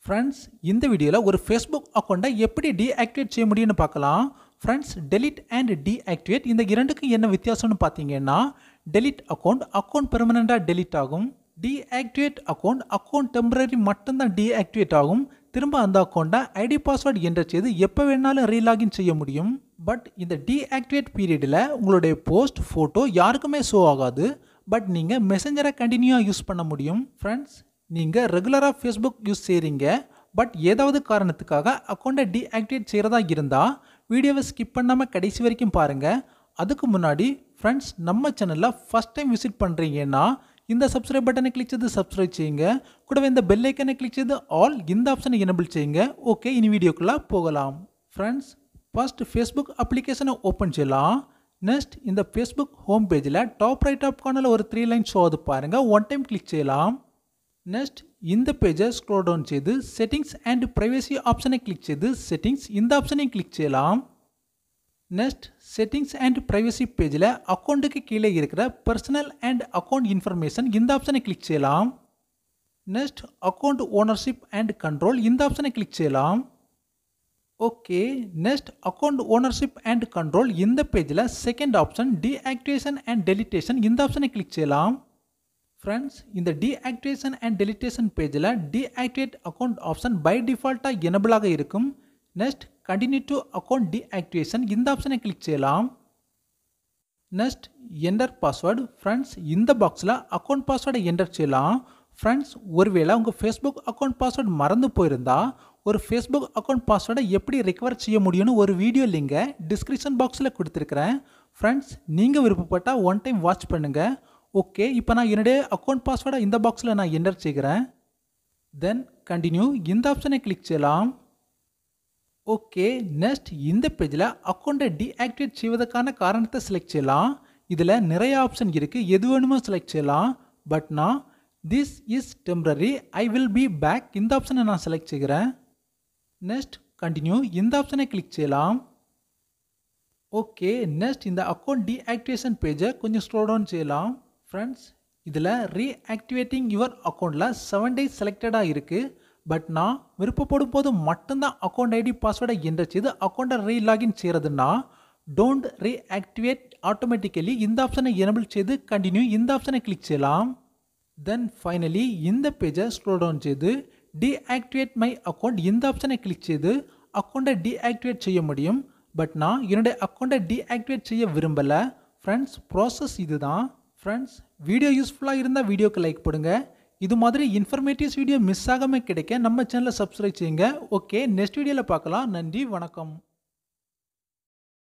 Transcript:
friends இந்த வீடியோவில் ஒரு ஃபேஸ்புக் அக்கௌண்ட்டை எப்படி டீஆக்டிவேட் செய்ய முடியும்னு பார்க்கலாம் ஃப்ரெண்ட்ஸ் டெலிட் அண்ட் டீஆக்டிவேட் இந்த இரண்டுக்கும் என்ன வித்தியாசம்னு பார்த்தீங்கன்னா டெலிட் அக்கௌண்ட் அக்கௌண்ட் பெர்மனெண்ட்டாக டெலிட் ஆகும் டீஆக்டிவேட் அக்கௌண்ட் அக்கௌண்ட் டெம்பரரி மட்டும்தான் டீஆக்டிவேட் ஆகும் திரும்ப அந்த அக்கௌண்ட்டை ஐடி பாஸ்வேர்டு என்டர் செய்து எப்போ வேணாலும் ரீலாகின் செய்ய முடியும் பட் இந்த டீஆக்டிவேட் பீரியடில் உங்களுடைய போஸ்ட் ஃபோட்டோ யாருக்குமே ஷோ ஆகாது பட் நீங்கள் மெசஞ்சரை கண்டினியூவாக யூஸ் பண்ண முடியும் ஃப்ரெண்ட்ஸ் நீங்கள் ரெகுலராக ஃபேஸ்புக் யூஸ் செய்கிறீங்க பட் ஏதாவது காரணத்துக்காக அக்கௌண்ட்டை டீஆக்டிவேட் செய்கிறதா இருந்தால் வீடியோவை ஸ்கிப் பண்ணாமல் கடைசி வரைக்கும் பாருங்கள் அதுக்கு முன்னாடி ஃப்ரெண்ட்ஸ் நம்ம சேனலில் ஃபஸ்ட் டைம் விசிட் பண்ணுறீங்கன்னா இந்த சப்ஸ்கிரைப் பட்டனை கிளிக் செய்து சப்ஸ்கிரைப் செய்யுங்க கூடவே இந்த பெல் ஐக்கனை கிளிக் செய்து ஆல் இந்த ஆப்ஷனை எனபிள் செய்யுங்க ஓகே இனி வீடியோக்குள்ளே போகலாம் ஃப்ரெண்ட்ஸ் ஃபர்ஸ்ட் ஃபேஸ்புக் அப்ளிகேஷனை ஓப்பன் செய்யலாம் நெக்ஸ்ட் இந்த ஃபேஸ்புக் ஹோம் பேஜில் டாப் ரைட் ஆப் கார்னரில் ஒரு த்ரீ லைன் ஷோ அது பாருங்கள் ஒன் டைம் கிளிக் செய்யலாம் நெக்ஸ்ட் இந்த பேஜை ஸ்க்ரோல் டவுன் செய்து செட்டிங்ஸ் அண்ட் ப்ரைவசி ஆப்ஷனை கிளிக் செய்து செட்டிங்ஸ் இந்த ஆப்ஷனை கிளிக் செய்யலாம் நெக்ஸ்ட் செட்டிங்ஸ் அண்ட் ப்ரைவசி பேஜில் அக்கௌண்ட்டுக்கு கீழே இருக்கிற பர்சனல் அண்ட் அக்கௌண்ட் இன்ஃபர்மேஷன் இந்த ஆப்ஷனை கிளிக் செய்யலாம் next account ownership and control இந்த ஆப்ஷனை கிளிக் செய்யலாம் okay next account ownership and control இந்த பேஜில் second option deactivation and deletion இந்த ஆப்ஷனை கிளிக் செய்யலாம் ஃப்ரெண்ட்ஸ் இந்த டீஆக்டிவேஷன் அண்ட் டெலிட்டேஷன் பேஜில் டீஆக்டிவேட் அக்கௌண்ட் ஆப்ஷன் பை டிஃபால்ட்டாக எனபிளாக இருக்கும் next continue to account deactivation இந்த ஆப்ஷனை கிளிக் செய்யலாம் நெக்ஸ்ட் என்டர் பாஸ்வேர்டு ஃப்ரெண்ட்ஸ் இந்த பாக்ஸில் அக்கௌண்ட் பாஸ்வேர்டை என்டர் செய்யலாம் ஃப்ரெண்ட்ஸ் ஒருவேளை உங்கள் ஃபேஸ்புக் அக்கௌண்ட் பாஸ்வேர்டு மறந்து போயிருந்தா ஒரு ஃபேஸ்புக் அக்கௌண்ட் பாஸ்வேர்டை எப்படி ரெக்கவர் செய்ய முடியும்னு ஒரு வீடியோ லிங்கை டிஸ்கிரிப்ஷன் பாக்ஸில் கொடுத்துருக்குறேன் ஃப்ரெண்ட்ஸ் நீங்கள் விருப்பப்பட்டால் ஒன் டைம் வாட்ச் பண்ணுங்கள் ஓகே இப்போ நான் என்னுடைய அக்கௌண்ட் பாஸ்வேர்டை இந்த பாக்ஸில் நான் என்டர் செய்கிறேன் தென் கண்டினியூ இந்த ஆப்ஷனை கிளிக் செய்யலாம் ஓகே நெக்ஸ்ட் இந்த பேஜில் அக்கௌண்ட்டை டீஆக்டிவேட் செய்வதற்கான காரணத்தை செலக்ட் செய்யலாம் இதில் நிறைய ஆப்ஷன் இருக்குது எது வேணுமோ செலக்ட் செய்யலாம் பட் நான் this is temporary I will be back இந்த ஆப்ஷனை நான் செலக்ட் செய்கிறேன் நெக்ஸ்ட் கண்டினியூ இந்த ஆப்ஷனை கிளிக் செய்யலாம் ஓகே நெக்ஸ்ட் இந்த அக்கௌண்ட் டீஆக்டிவேஷன் பேஜை கொஞ்சம் ஸ்லோ டவுன் செய்யலாம் ஃப்ரெண்ட்ஸ் இதில் ரீஆக்டிவேட்டிங் யுவர் அக்கௌண்ட்டில் செவன் டேஸ் செலக்டடாக இருக்குது பட் நான் விருப்பப்படும் போது மட்டும்தான் அக்கௌண்ட் ஐடி பாஸ்வேர்டை என்டர் செய்து அக்கௌண்ட்டை ரீலாகின் செய்கிறதுனா டோன்ட் ரீஆக்டிவேட் ஆட்டோமேட்டிக்கலி இந்த ஆப்ஷனை எனபிள் செய்து கண்டினியூ இந்த ஆப்ஷனை கிளிக் செய்யலாம் தென் ஃபைனலி இந்த பேஜை ஸ்க்ரோல் டவுன் செய்து டீஆக்டிவேட் மை அக்கௌண்ட் இந்த ஆப்ஷனை கிளிக் செய்து அக்கௌண்ட்டை டீஆக்டிவேட் செய்ய முடியும் பட் நான் என்னுடைய அக்கௌண்ட்டை டீஆக்டிவேட் செய்ய விரும்பலை ஃப்ரெண்ட்ஸ் ப்ராசஸ் இதுதான் ஃப்ரெண்ட்ஸ் வீடியோ யூஸ்ஃபுல்லாக இருந்தால் வீடியோக்கு லைக் போடுங்க இது மாதிரி இன்ஃபர்மேட்டிவ்ஸ் வீடியோ மிஸ் ஆகாமல் கிடைக்க நம்ம சேனலை சப்ஸ்கிரைப் செய்யுங்க ஓகே நெக்ஸ்ட் வீடியோவில் பார்க்கலாம் நன்றி வணக்கம்